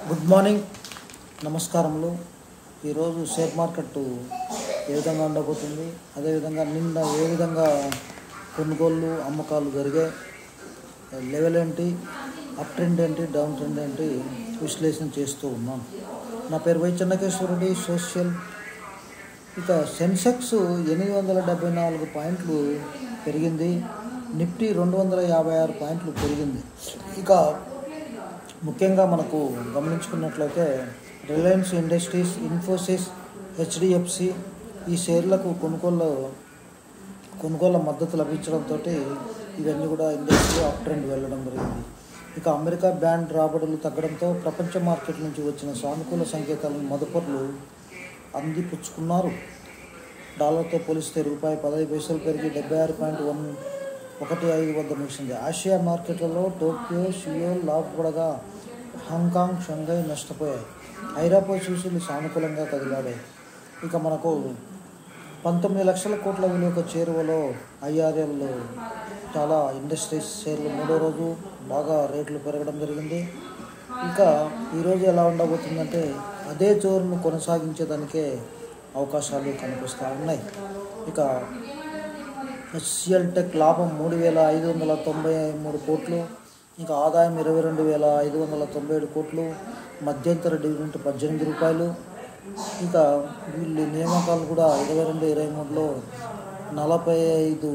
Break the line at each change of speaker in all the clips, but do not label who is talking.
good morning నమస్కారములు ఈరోజు share market ఏ విధంగా ఉండబోతుంది అదేవిధంగా నిన్న ఏ విధంగా కొనుగోళ్ళు అమ్మకాలు జరిగాయి లెవెల్ ఏంటి అప్ ట్రెండ్ ఏంటి డౌన్ ట్రెండ్ ఏంటి విశ్లేషణ చేస్తూ ఉన్నాం నా పేరు వై చెన్నకేశ్వరుడి సోషల్ ఇక సెన్సెక్స్ ఎనిమిది వందల డెబ్బై నాలుగు పాయింట్లు పెరిగింది నిఫ్టీ రెండు వందల యాభై ఆరు పాయింట్లు పెరిగింది ఇక ముఖ్యంగా మనకు గమనించుకున్నట్లయితే రిలయన్స్ ఇండస్ట్రీస్ ఇన్ఫోసిస్ హెచ్డిఎఫ్సి ఈ షేర్లకు కొనుగోలు కొనుగోళ్ల మద్దతు లభించడంతో ఇవన్నీ కూడా ఇండస్ట్రీ అప్ ట్రెండ్ వెళ్ళడం జరిగింది ఇక అమెరికా బ్యాండ్ రాబడులు తగ్గడంతో ప్రపంచ మార్కెట్ నుంచి వచ్చిన సానుకూల సంకేతాలను మదుపర్లు అందిపుచ్చుకున్నారు డాలర్తో పోలిస్తే రూపాయి పదహైదు పైసలు పెరిగి డెబ్బై ఆరు పాయింట్ వన్ ఒకటి ఐదు వద్ద ముగిసింది ఆసియా మార్కెట్లలో టోక్యో సియోల్ లాభపడగా హాంకాంగ్ షంఘై నష్టపోయాయి ఐరోపా సూచీలు సానుకూలంగా కదిలాడాయి ఇక మనకు పంతొమ్మిది లక్షల కోట్ల విలువకు చేరువలో ఐఆర్ఎల్లో చాలా ఇండస్ట్రీస్ షేర్లు మూడో రోజు బాగా రేట్లు పెరగడం జరిగింది ఇంకా ఈరోజు ఎలా ఉండబోతుందంటే అదే జోరును కొనసాగించేదానికే అవకాశాలు కనిపిస్తూ ఉన్నాయి ఇక హెచ్సిఎల్ టెక్ లాభం మూడు వేల ఐదు వందల తొంభై మూడు కోట్లు ఇంకా ఆదాయం ఇరవై రెండు వేల ఐదు వందల తొంభై ఏడు కోట్లు మధ్యంతర డివిడెంట్ పద్దెనిమిది రూపాయలు ఇంకా వీళ్ళు నియామకాలు కూడా ఇరవై రెండు ఇరవై మూడులో నలభై ఐదు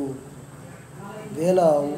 వేల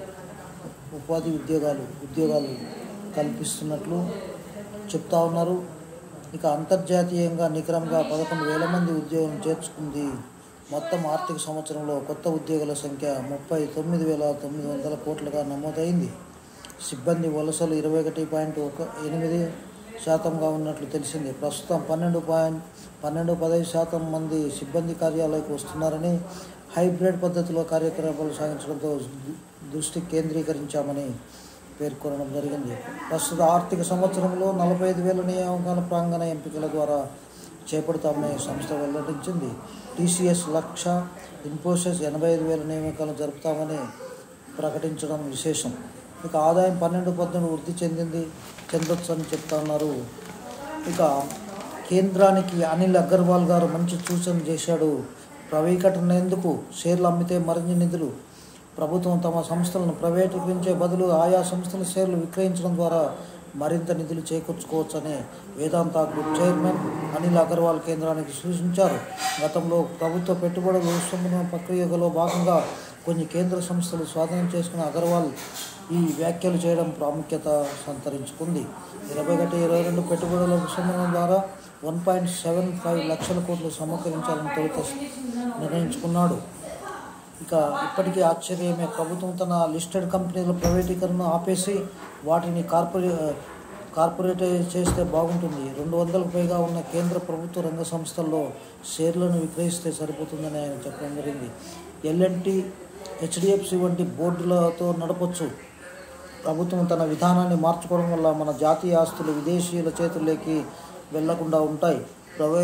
ఉపాధి ఉద్యోగాలు ఉద్యోగాలు కల్పిస్తున్నట్లు చెప్తా ఉన్నారు ఇక అంతర్జాతీయంగా నికరంగా పదకొండు వేల మంది ఉద్యోగం చేర్చుకుంది మొత్తం ఆర్థిక సంవత్సరంలో కొత్త ఉద్యోగుల సంఖ్య ముప్పై తొమ్మిది వేల తొమ్మిది వందల కోట్లుగా నమోదైంది సిబ్బంది వలసలు ఇరవై ఒకటి పాయింట్ ఒక ఎనిమిది శాతంగా ఉన్నట్లు తెలిసింది ప్రస్తుతం పన్నెండు పాయింట్ పన్నెండు పదహైదు శాతం మంది సిబ్బంది కార్యాలయకు వస్తున్నారని హైబ్రిడ్ పద్ధతిలో కార్యకలాపాలు సాగించడంతో దృష్టి కేంద్రీకరించామని పేర్కొనడం జరిగింది ప్రస్తుత ఆర్థిక సంవత్సరంలో నలభై ఐదు వేల నియామకాల ప్రాంగణ ఎంపికల ద్వారా చేపడతామని సంస్థ వెల్లడించింది టీసీఎస్ లక్ష ఇన్ఫోసిస్ ఎనభై ఐదు వేల నియామకాలు జరుపుతామని ప్రకటించడం విశేషం ఇక ఆదాయం పన్నెండు పద్దెనిమిది వృద్ధి చెందింది చెందొచ్చు అని చెప్తా ఉన్నారు ఇక కేంద్రానికి అనిల్ అగర్వాల్ గారు మంచి సూచన చేశాడు ప్రవీకరణ ఎందుకు షేర్లు అమ్మితే మరిన్ని నిధులు ప్రభుత్వం తమ సంస్థలను ప్రైవేటీకరించే బదులు ఆయా సంస్థల షేర్లు విక్రయించడం ద్వారా మరింత నిధులు చేకూర్చుకోవచ్చని వేదాంత గ్రూప్ చైర్మన్ అనిల్ అగర్వాల్ కేంద్రానికి సూచించారు గతంలో ప్రభుత్వ పెట్టుబడుల ఉపశమన ప్రక్రియలో భాగంగా కొన్ని కేంద్ర సంస్థలు స్వాధీనం చేసుకున్న అగర్వాల్ ఈ వ్యాఖ్యలు చేయడం ప్రాముఖ్యత సంతరించుకుంది ఇరవై ఒకటి ఇరవై రెండు పెట్టుబడుల ఉపశమనం ద్వారా వన్ పాయింట్ సెవెన్ ఫైవ్ లక్షల కోట్లు సమకరించాలని తొలుత నిర్ణయించుకున్నాడు ఇక ఇప్పటికీ ఆశ్చర్యమే ప్రభుత్వం తన లిస్టెడ్ కంపెనీల ప్రైవేటీకరణ ఆపేసి వాటిని కార్పొరే కార్పొరేట్ చేస్తే బాగుంటుంది రెండు వందలకు పైగా ఉన్న కేంద్ర ప్రభుత్వ రంగ సంస్థల్లో షేర్లను విక్రయిస్తే సరిపోతుందని ఆయన చెప్పడం జరిగింది ఎల్ఎన్టీ హెచ్డిఎఫ్సి వంటి బోర్డులతో నడపచ్చు ప్రభుత్వం తన విధానాన్ని మార్చుకోవడం వల్ల మన జాతీయ ఆస్తులు విదేశీయుల చేతుల్లోకి వెళ్లకుండా ఉంటాయి ప్రైవే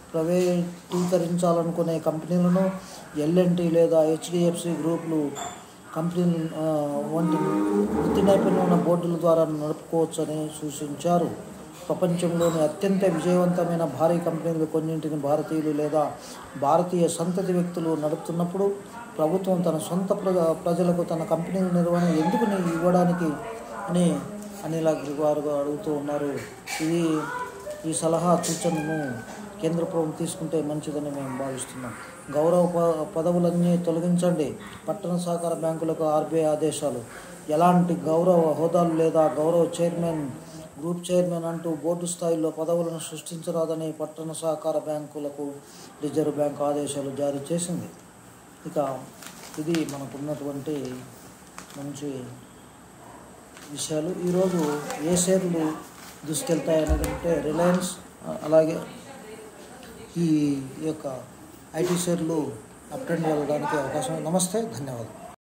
ప్రైవేటీకరించాలనుకునే కంపెనీలను ఎల్ఎన్టీ లేదా హెచ్డిఎఫ్సి గ్రూపులు కంపెనీలు వంటి వృత్తి నైపుణ్యం ఉన్న బోర్డుల ద్వారా నడుపుకోవచ్చని సూచించారు ప్రపంచంలోని అత్యంత విజయవంతమైన భారీ కంపెనీలు కొన్నింటిని భారతీయులు లేదా భారతీయ సంతతి వ్యక్తులు నడుపుతున్నప్పుడు ప్రభుత్వం తన సొంత ప్రజ ప్రజలకు తన కంపెనీల నిర్వహణ ఎందుకు ఇవ్వడానికి అని అనిల్ అగ్రవారు అడుగుతూ ఉన్నారు ఇది ఈ సలహా సూచనను కేంద్ర ప్రభుత్వం తీసుకుంటే మంచిదని మేము భావిస్తున్నాం గౌరవ ప పదవులన్నీ తొలగించండి పట్టణ సహకార బ్యాంకులకు ఆర్బీఐ ఆదేశాలు ఎలాంటి గౌరవ హోదాలు లేదా గౌరవ చైర్మన్ గ్రూప్ చైర్మన్ అంటూ బోర్డు స్థాయిలో పదవులను సృష్టించరాదని పట్టణ సహకార బ్యాంకులకు రిజర్వ్ బ్యాంక్ ఆదేశాలు జారీ చేసింది ఇక ఇది మనకున్నటువంటి మంచి విషయాలు ఈరోజు ఏ షేర్లు దూసుకెళ్తాయనేది అంటే రిలయన్స్ అలాగే ఈ యొక్క ఐటీ షేర్లు అప్ ట్రెండ్ వెళ్ళడానికి అవకాశం నమస్తే ధన్యవాదాలు